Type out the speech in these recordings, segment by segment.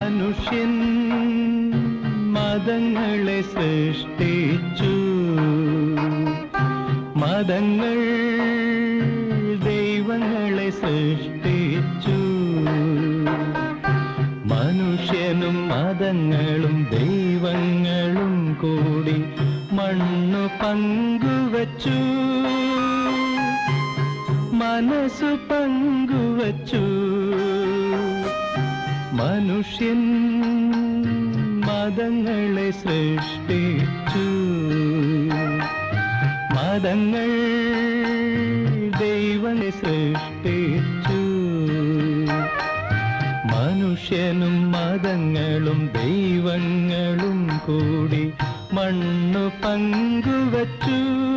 മനുഷ്യൻ മതങ്ങളെ സൃഷ്ടിച്ചു മതങ്ങൾ ദൈവങ്ങളെ സൃഷ്ടിച്ചു മനുഷ്യനും മതങ്ങളും ദൈവങ്ങളും കൂടി മണ്ണു പങ്കുവച്ചു മനസ്സു പങ്കുവച്ചു മനുഷ്യൻ മതങ്ങളെ സൃഷ്ടിച്ചു മതങ്ങൾ ദൈവനെ സൃഷ്ടിച്ചു മനുഷ്യനും മതങ്ങളും ദൈവങ്ങളും കൂടി മണ്ണു പങ്കുവച്ചു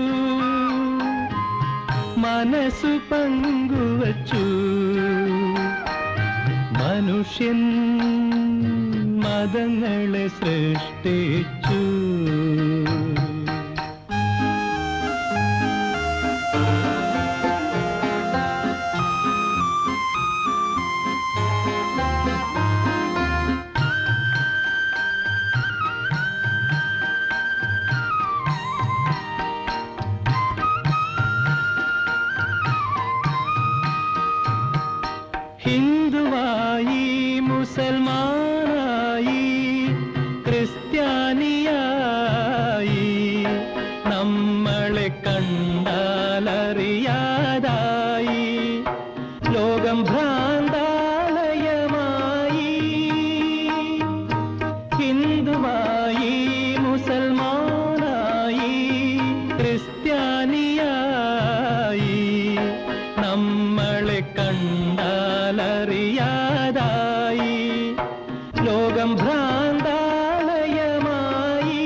മനസ്സു പങ്കുവച്ചു മനുഷ്യൻ മതങ്ങളെ സൃഷ്ടിച്ചു ഹിന്ദുവായി മുസൽമാനായി ക്രിസ്ത്യാനിയായി നമ്മളെ കണ്ടാലറിയാതായി ലോകം ഭ്രാന്താലയമായി ഹിന്ദുവായി മുസൽമാനായി ക്രിസ്ത്യാനിയായി നമ്മളെ കണ്ടാലറിയാതായി ലോകം ഭ്രാന്താലയമായി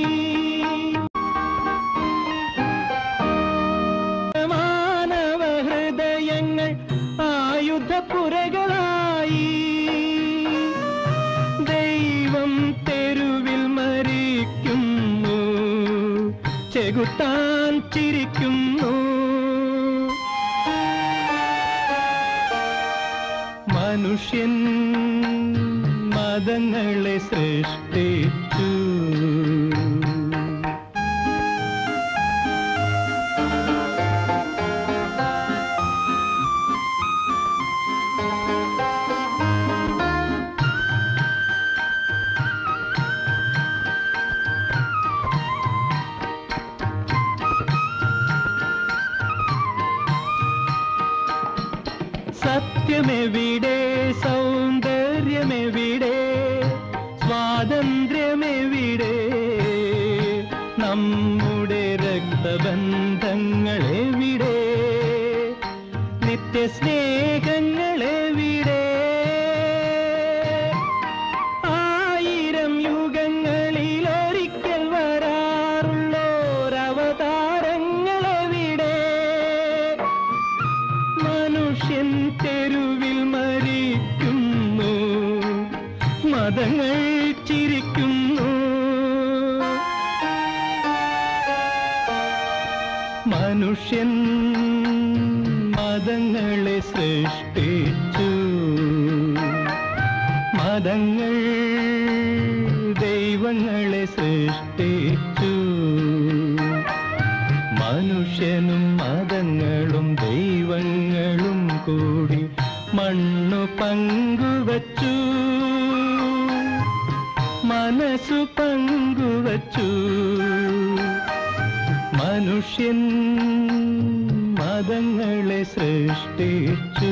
മാനവ ഹൃദയങ്ങൾ ആയുധപ്പുരകളായി ദൈവം തെരുവിൽ മരിക്കുന്നു ചെകുത്താൻ ചിരിക്കുന്നു മനുഷ്യൻ മതങ്ങളെ സൃഷ്ടിച്ചു സത്യമെവിടെ സൗന്ദര്യമെവിടെ സ്വാതന്ത്ര്യമെവിടെ നമ്മുടെ രക്തബന്ധങ്ങളെവിടെ നിത്യസ്നേഹങ്ങളെവിടെ ആയിരം യുഗങ്ങളിൽ ഒരിക്കൽ വരാറുള്ളോരവതാരങ്ങളെവിടെ മനുഷ്യൻ തെരുവിൽ മരിക്കുന്നു മതങ്ങൾ ചിരിക്കുന്നു മനുഷ്യൻ മതങ്ങളെ സൃഷ്ടിച്ചു മതങ്ങൾ ദൈവങ്ങളെ സൃഷ്ടിച്ചു മനുഷ്യനും മതങ്ങളും ദൈവങ്ങളും കൂടി മണ്ണു പങ്കുവച്ചു മനസ്സു പങ്കുവച്ചു മനുഷ്യൻ മതങ്ങളെ സൃഷ്ടിച്ചു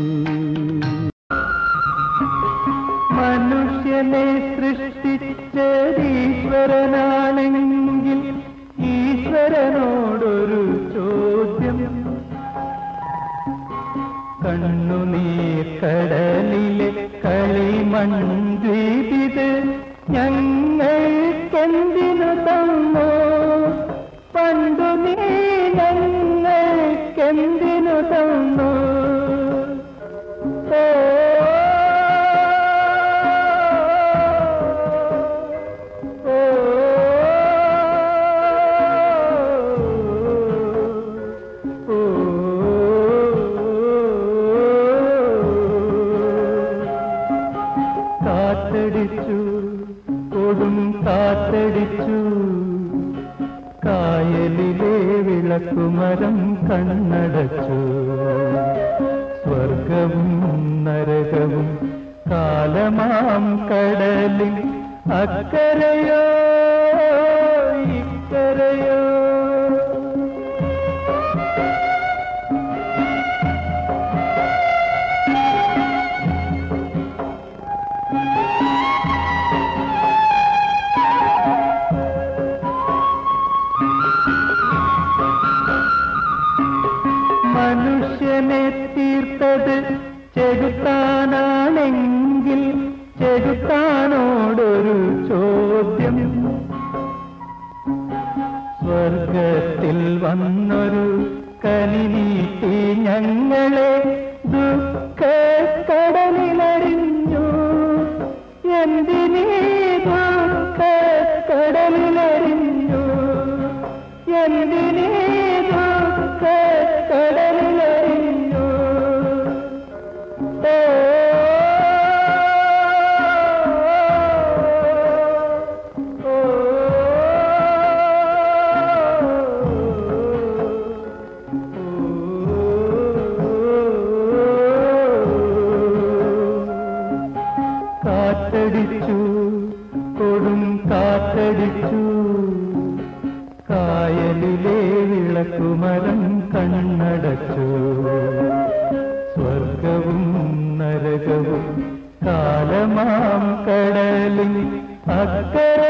മനുഷ്യനെ സൃഷ്ടിച്ചതീശ്വരനാണെങ്കിൽ ഈശ്വരനോടൊരു ചോദ്യം കണ്ണുനീർ കടലിലെ കളിമൺദ്വീപിത് ഞങ്ങൾക്കെന്തിനു തന്നോ പണ്ടു നീ ഞങ്ങൾക്കെന്തിനു തന്നോ ഓ ഓ കാറ്റടിച്ചു കൊടും കാറ്റടിച്ചു കായലിലെ വിളക്കുമരം കണ്ണടച്ചു സ്വർഗവും നരകവും കാലമാം കടലിൽ അക്കരയോ ഇക്കരയോ മനുഷ്യനെ തീർത്തത് ചെകുത്താനാണെങ്കിൽ ചെകുത്താനോടൊരു ചോദ്യം സ്വർഗത്തിൽ വന്നൊരു കനി നീട്ടി ഞങ്ങളെ ദുഃഖ കടലിലറിഞ്ഞു എന്തിനീ ദുഃഖ കടലിലറിഞ്ഞു എന്തിനീ ദുഃഖ കടലിലറിഞ്ഞു ഓ കാറ്റടിച്ചു കൊടും കാറ്റടിച്ചു കായലിലെ വിളക്കുമരം കണ്ണടച്ചു സ്വർഗവും നരകവും കാലമാം കടലിൽ അക്കര